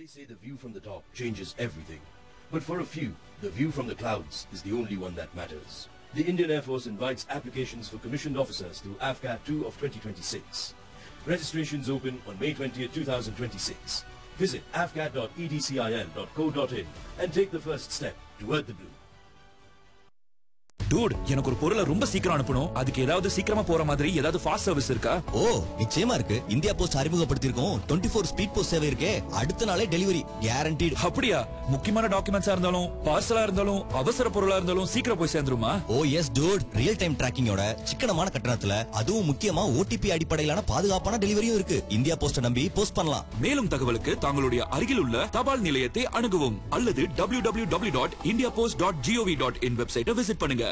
They say the view from the top changes everything. But for a few, the view from the clouds is the only one that matters. The Indian Air Force invites applications for commissioned officers through AFCAT 2 of 2026. Registrations open on May 20th, 2026. Visit afcat.edcil.co.in and take the first step toward the blue. Dude எனக்கு ஒரு பொருளை ரொம்ப சீக்கிரம் அனுப்பணும் அதுக்கு ஏதாவது சீக்கிரமா போற மாதிரி ஏதாவது ஃபாஸ்ட் சர்வீஸ் இருக்கா ஓ நிச்சயமா இருக்கு இந்தியா போஸ்ட் அறிமுகப்படுத்தியிருக்கோம் டுவெண்ட்டி ஃபோர் ஸ்பீட் போஸ்ட் சேவை இருக்கே அடுத்த நாளே டெலிவரி கேரண்டீடு அப்படியா முக்கியமான டாக்குமெண்ட்ஸா இருந்தாலும் பார்சலா இருந்தாலும் அவசர பொருளா இருந்தாலும் சீக்கிரம் போய் சேர்ந்துருமா oh yes dude real time டிராக்கிங்கோட சிக்கனமான கட்டணத்துல அதுவும் முக்கியமா ஓடிபி அடிப்படையிலான பாதுகாப்பான டெலிவரியும் இருக்கு இந்தியா போஸ்ட நம்பி போஸ்ட் பண்ணலாம் மேலும் தகவலுக்கு தங்களுடைய அருகில் உள்ள தபால் நிலையத்தை அணுகவும் அல்லது W W W dot India post dot gov dot in வெப்சைட்டை விசிட் பண்ணுங்க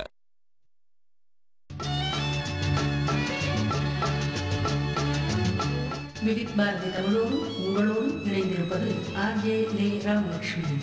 விவித் பாரதி தமிழோடு உங்களோடு இணைந்திருப்பது ஆர்ஜே லே ராமலட்சுமி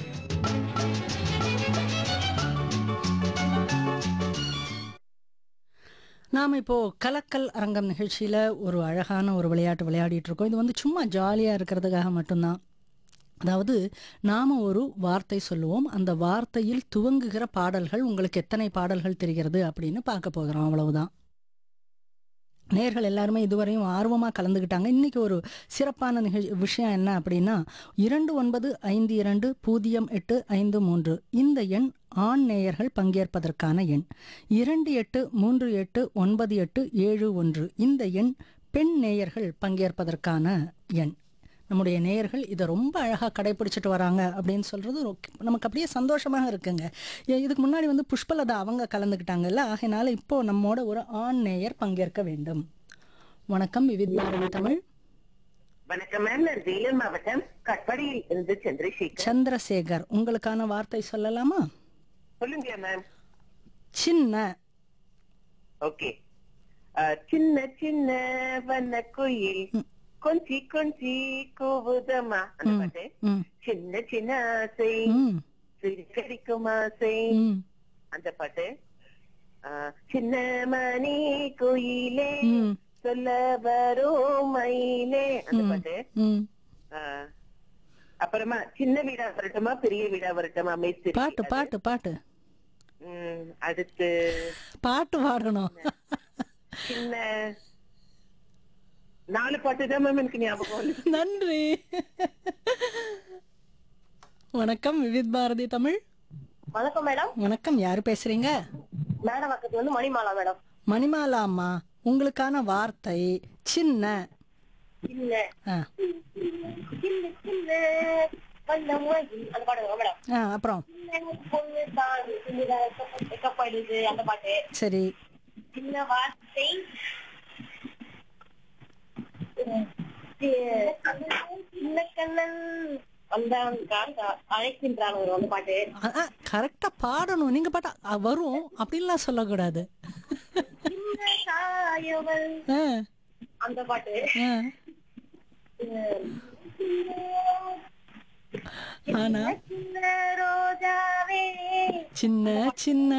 நாம் இப்போது கலக்கல் அரங்கம் நிகழ்ச்சியில் ஒரு அழகான ஒரு விளையாட்டு விளையாடிட்டு இருக்கோம் இது வந்து சும்மா ஜாலியாக இருக்கிறதுக்காக மட்டும்தான் அதாவது நாம் ஒரு வார்த்தை சொல்லுவோம் அந்த வார்த்தையில் துவங்குகிற பாடல்கள் உங்களுக்கு எத்தனை பாடல்கள் தெரிகிறது அப்படின்னு பார்க்க போகிறோம் அவ்வளவுதான் நேர்கள் எல்லாருமே இதுவரையும் ஆர்வமாக கலந்துக்கிட்டாங்க இன்றைக்கி ஒரு சிறப்பான நிகழ் விஷயம் என்ன அப்படின்னா இரண்டு ஒன்பது ஐந்து இரண்டு பூஜ்ஜியம் எட்டு ஐந்து மூன்று இந்த எண் ஆண் நேயர்கள் பங்கேற்பதற்கான எண் இரண்டு எட்டு மூன்று எட்டு ஒன்பது எட்டு ஏழு ஒன்று இந்த எண் பெண் நேயர்கள் பங்கேற்பதற்கான எண் நம்முடைய நேயர்கள் இதை ரொம்ப அழகாக கடைபிடிச்சிட்டு வராங்க அப்படின்னு சொல்கிறது நமக்கு அப்படியே சந்தோஷமாக இருக்குங்க ஏ- இதுக்கு முன்னாடி வந்து புஷ்பலதா அவங்க கலந்துக்கிட்டாங்கல்ல ஆகையினால இப்போ நம்மோட ஒரு ஆண் நேயர் பங்கேற்க வேண்டும் வணக்கம் விவித் பாரதி தமிழ் வணக்கம் மேம் நான் வேலூர் மாவட்டம் கட்பாடியில் இருந்து சந்திரசேகர் சந்திரசேகர் உங்களுக்கான வார்த்தை சொல்லலாமா சொல்லுங்க மேம் சின்ன ஓகே சின்ன சின்ன வண்ண குயில் கொஞ்சி கொஞ்சி கூவுதமா அந்த பாட்டு ம் சின்ன சின்ன ஆசை ம் சிரிக்கடிக்கும் ஆசை ம் அந்த பாட்டு ஆ, சின்ன மணி குயிலே ம். சொல்ல வரும் மயிலே அந்த பாட்டு ம் ஆ, அப்புறமா சின்ன வீடா வரட்டுமா பெரிய வீடா வரட்டுமா மேஸ்திரி பாட்டு பாட்டு பாட்டு ம், அடுத்து பாட்டு பாடணும் சின்ன நாலு பாட்டு தான் மேம் எனக்கு ஞாபகம் வருது. நன்றி வணக்கம் விவித் பாரதி தமிழ் வணக்கம் மேடம் வணக்கம் யாரு பேசுறீங்க மேடம் பக்கத்து வந்து மணிமாலா மேடம் மணிமாலா அம்மா உங்களுக்கான வார்த்தை சின்ன இல்ல ஆ, சின்ன சின்ன வண்ண மயில் அந்த பாட்டு மேடம் ஆ, அப்புறம் சின்ன பொண்ணு தான் சின்னதா வைக்கப்படுது அந்த பாட்டு சரி சின்ன வார்த்தை சின்ன கண்ணன் வந்தான் காக்கா அழைக்கின்றான் ஒரு அந்த பாட்டு கரெக்டா பாடணும் நீங்க பாட்டா அ, வரும் அப்படின்லாம் சொல்லக்கூடாது சின்ன சாயவள் ஆ, அந்த பாட்டு ஆ. ஆனா சின்ன ரோஜாவே சின்ன சின்ன